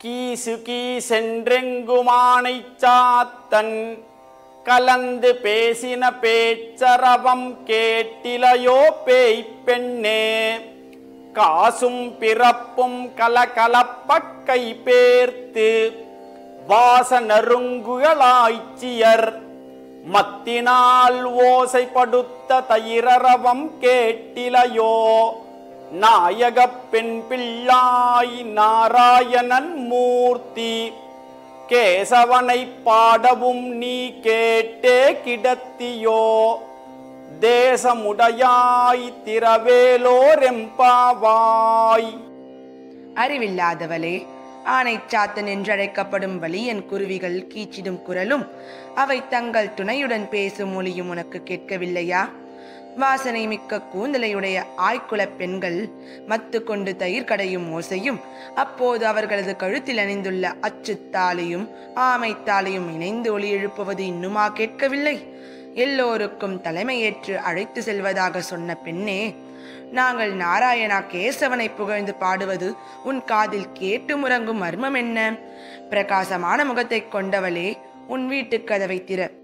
கீசு கீசென்றெங்குமானை சாத்தன் கலந்து பேசின பேச்சரவம் கேட்டிலையோ பேய் பெண்ணே காசும் பிறப்பும் கலகலப்பக்கை பேர்த்து வாசனருங்குகளாய்ச்சியர் மத்தினால் ஓசைப்படுத்த தயிரரவம் கேட்டிலையோ நாயகப் பெண் பிள்ளாய் நாராயணன் மூர்த்தி கேசவனை பாடவும் நீ கேட்டே கிடத்தியோ தேசமுடையாய் திரவேலோரெம்பாவாய் அறிவில்லாதவளே ஆனைச்சாத்தன் என்றழைக்கப்படும் வலியன் குருவிகள் கீச்சிடும் குரலும் அவை தங்கள் துணையுடன் பேசும் மொழியும் உனக்கு கேட்கவில்லையா வாசனை மிக்க கூந்தலையுடைய ஆய்குலப் பெண்கள் மத்து கொண்டு தயிர் கடையும் ஓசையும் அப்போது அவர்களது கழுத்தில் அணிந்துள்ள அச்சுத்தாலியும் ஆமைத்தாலியும் இணைந்து ஒளி எழுப்புவது இன்னுமா கேட்கவில்லை எல்லோருக்கும் தலைமையேற்று அழைத்து செல்வதாக சொன்ன பெண்ணே நாங்கள் நாராயணா கேசவனை புகழ்ந்து பாடுவது உன் காதில் கேட்டு முறங்கும் மர்மம் என்ன பிரகாசமான முகத்தைக் கொண்டவளே உன் வீட்டுக் கதவை திற